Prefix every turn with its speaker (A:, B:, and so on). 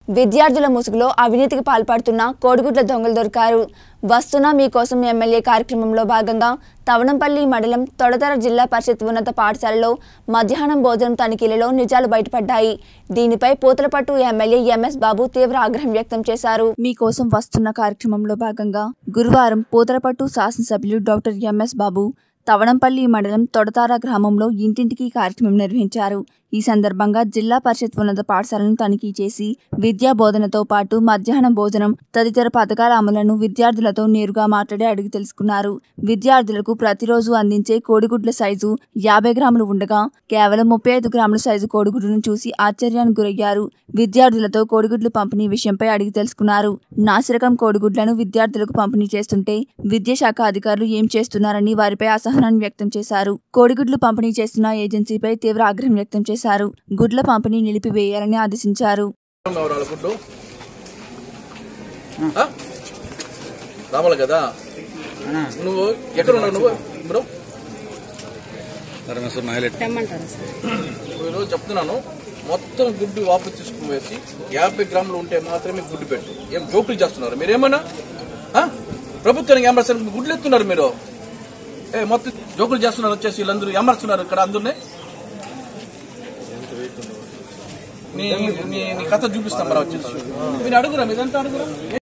A: విద్యార్థుల ముసుగులో అవినీతికి పాల్పడుతున్న కోడిగుడ్ల దొంగలు దొరికారు వస్తున్న మీకోసం ఎమ్మెల్యే కార్యక్రమంలో భాగంగా తవనంపల్లి మండలం తొడతర జిల్లా పరిషత్ ఉన్నత పాఠశాలలో మధ్యాహ్నం భోజనం తనిఖీలలో నిజాలు బయటపడ్డాయి దీనిపై పూతలపట్టు ఎమ్మెల్యే ఎంఎస్ బాబు తీవ్ర ఆగ్రహం వ్యక్తం చేశారు మీకోసం వస్తున్న కార్యక్రమంలో భాగంగా గురువారం పూతలపట్టు శాసనసభ్యులు డాక్టర్ ఎంఎస్ బాబు తవణంపల్లి మండలం తొడతార గ్రామంలో ఇంటింటికి కార్యక్రమం నిర్వహించారు ఈ సందర్భంగా జిల్లా పరిషత్ ఉన్నత పాఠశాలను తనిఖీ చేసి విద్యా బోధనతో పాటు మధ్యాహ్నం భోజనం తదితర పథకాల అమలును విద్యార్థులతో నేరుగా మాట్లాడి అడిగి తెలుసుకున్నారు విద్యార్థులకు ప్రతిరోజు అందించే కోడిగుడ్ల సైజు యాభై గ్రాములు ఉండగా కేవలం ముప్పై ఐదు గ్రాముల సైజు కోడిగుడ్లను చూసి ఆశ్చర్యానికి గురయ్యారు విద్యార్థులతో కోడిగుడ్లు పంపిణీ విషయంపై అడిగి తెలుసుకున్నారు నాసిరకం కోడిగుడ్లను విద్యార్థులకు పంపిణీ చేస్తుంటే విద్యాశాఖ అధికారులు ఏం చేస్తున్నారని వారిపై అసహనాన్ని వ్యక్తం చేశారు కోడిగుడ్లు పంపిణీ చేస్తున్న ఏజెన్సీపై తీవ్ర ఆగ్రహం వ్యక్తం చేశారు గుడ్ల పంపిణీ నిలిపివేయాలని ఆదేశించారు
B: కావాలి వాళ్ళ గుడ్లు ఆ? రావాలి కదా నువ్వు ఎక్కడ ఉన్నావు నువ్వు బ్రో
C: పరమేశ్వర్ హైలైట్
B: ఈరోజు చెప్తున్నాను మొత్తం గుడ్డు వాపసు తీసుకుని వేసి యాభై గ్రాములు ఉంటే మాత్రమే గుడ్డు పెట్టు ఏం జోకులు చేస్తున్నారు మీరేమన్నా ఆ? ప్రభుత్వానికి ఏమర్సారు గుడ్లు ఎత్తున్నారు మీరు ఏ మొత్తం జోకులు చేస్తున్నారు వచ్చేసి వీళ్ళందరూ ఏమర్స్తున్నారు ఇక్కడ అందరినీ నీ నీ నీ కథ చూపిస్తాం మరి వచ్చేసి మీరు అడుగురా మీదంతా అడుగురా